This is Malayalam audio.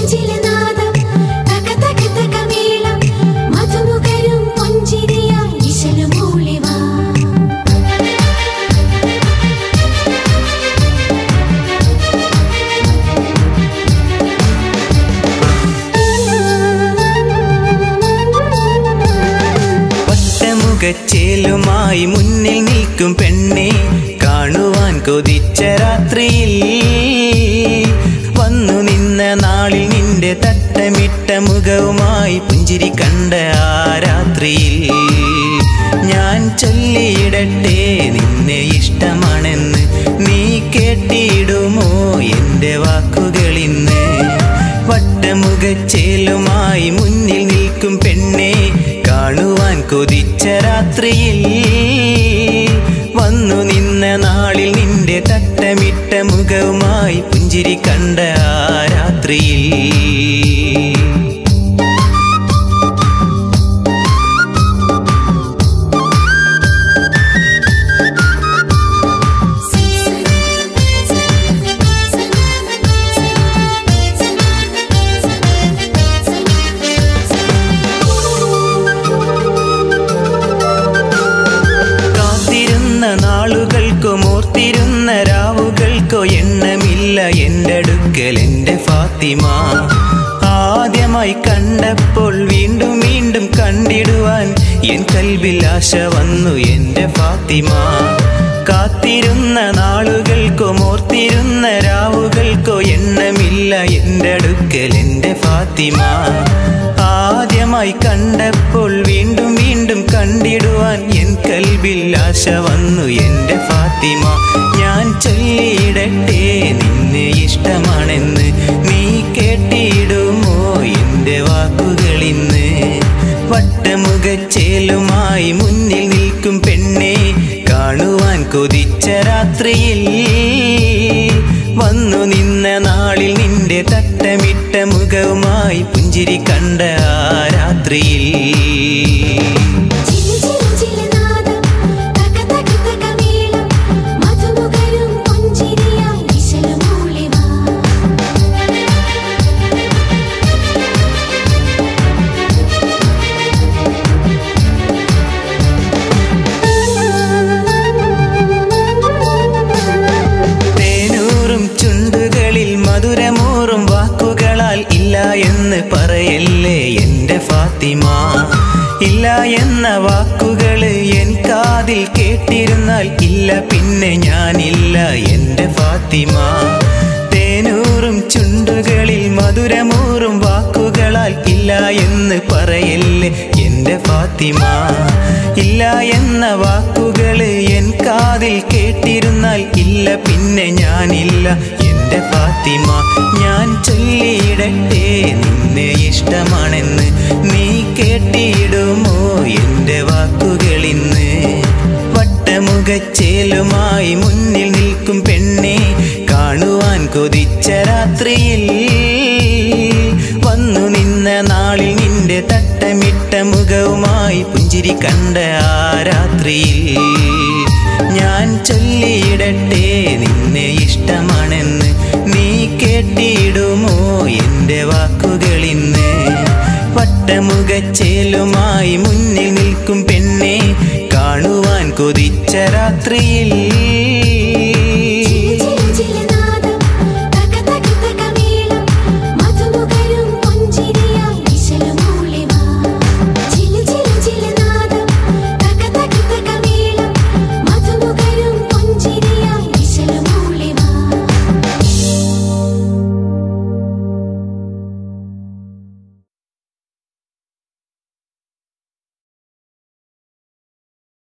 ചിലനാദം തക തക തക മേളം മധുമുഖരും പുഞ്ചിരിയായി ഇശലുമൂളി വാ പട്ടമുഖച്ചേലുമായി മുന്നിൽ നിൽക്കും പെണ്ണെ കാണുവാൻ കൊതിച്ച രാത്രിയിൽ വന്നു നിന്ന നാളിൽ നിന്റെ തട്ടമിട്ട മുഖവുമായി പുഞ്ചിരി കണ്ട ആ രാത്രിയിൽ ഞാൻ ചൊല്ലിയിടട്ടെ നിന്നെ ഇഷ്ടമാണെന്ന് നീ കേട്ടിടുമോ എൻ്റെ വാക്കുകളിന്ന് വട്ടമുഖച്ചേലുമായി മുന്നിൽ നിൽക്കും പെണ്ണെ കാണുവാൻ കൊതിച്ച രാത്രിയിൽ വന്നു നിന്ന നാളിൽ നിന്റെ തട്ടമിട്ട മുഖവുമായി പുഞ്ചിരി കണ്ട ആ രാത്രിയിൽ കാത്തിരുന്ന നാളുകൾക്കോ മോർത്തിരുന്ന രാവുകൾക്കോ എണ്ണമില്ല എൻ്റെ അടുക്കൽ എൻ്റെ ഫാത്തിമ ആദ്യമായി കണ്ടപ്പോൾ വീണ്ടും വീണ്ടും കണ്ടിടുവാൻ എൻ കൽവിൽ ആശ വന്നു എൻ്റെ ഫാത്തിമ കാത്തിരുന്ന നാളുകൾക്കോ മോർത്തിരുന്ന രാവുകൾക്കോ എണ്ണമില്ല എൻ്റെ അടുക്കൽ എൻ്റെ ഫാത്തിമ ആദ്യമായി കണ്ടപ്പോൾ വീണ്ടും വീണ്ടും കണ്ടിടുവാൻ എൻ കൽബിൽ ആശ വന്നു എൻ്റെ ഫാത്തിമ ഞാൻ ചൊല്ലിയിടട്ടെ നിന്നെ ഇഷ്ടമാണെന്ന് നീ കേട്ടിടുമോ എൻ്റെ വാക്കുകളിന്ന് വട്ടമുഖച്ചേലുമായി മുന്നിൽ നിൽക്കും പെണ്ണെ കാണുവാൻ കൊതിച്ച രാത്രിയിൽ വന്നു നിന്ന നാളിൽ നിന്റെ തട്ടമിട്ട മുഖവുമായി പുഞ്ചിരി കണ്ട ആ രാത്രിയിൽ ചില ചില ചിലനാദം തക തക തക മേളം മധുമുഖരും പുഞ്ചിരിയായി ഇശലുമൂളി വാ തേനൂറും ചുണ്ടുകളിൽ മധുരമൂറും വാക്കുകളാൽ ഇല്ല എന്ന് പറയല്ലേ എൻ്റെ ഫാത്തിമ ഇല്ല എന്ന വാക്കുകള് എൻ കാതിൽ കേട്ടിരുന്നാൽ ഇല്ല പിന്നെ ഞാനില്ല എൻ്റെ ഫാത്തിമ തേനൂറും ചുണ്ടുകളിൽ മധുരമൂറും വാക്കുകളാൽ ഇല്ല എന്ന് പറയല്ലേ എൻ്റെ ഫാത്തിമ ഇല്ല എന്ന വാക്കുകള് എൻ കാതിൽ കേട്ടിരുന്നാൽ ഇല്ല പിന്നെ ഞാനില്ല എൻ്റെ ഫാത്തിമ ഞാൻ ചൊല്ലിയിടട്ടെ നിന്നെ ഇഷ്ടമാണെന്ന് നീ കേട്ടിടുമോ എൻ്റെ വാക്കുകളിന്ന് വട്ടമുഖച്ചേലുമായി മുന്നിൽ നിൽക്കും പെണ്ണെ കാണുവാൻ കൊതിച്ച രാത്രിയിൽ വന്നു നിന്ന നാളിൽ നിന്റെ തട്ടമിട്ട മുഖവുമായി പുഞ്ചിരി കണ്ട ആ രാത്രിയിൽ ഞാൻ ചൊല്ലിയിടട്ടെ നിന്നെ ഇഷ്ടമാണെന്ന് നീ കേട്ടിടുമോ എൻ്റെ വാക്കുകളിന്ന് വട്ടമുഖച്ചേലുമായി മുന്നിൽ നിൽക്കും പെണ്ണെ കാണുവാൻ കൊതിച്ച രാത്രിയിൽ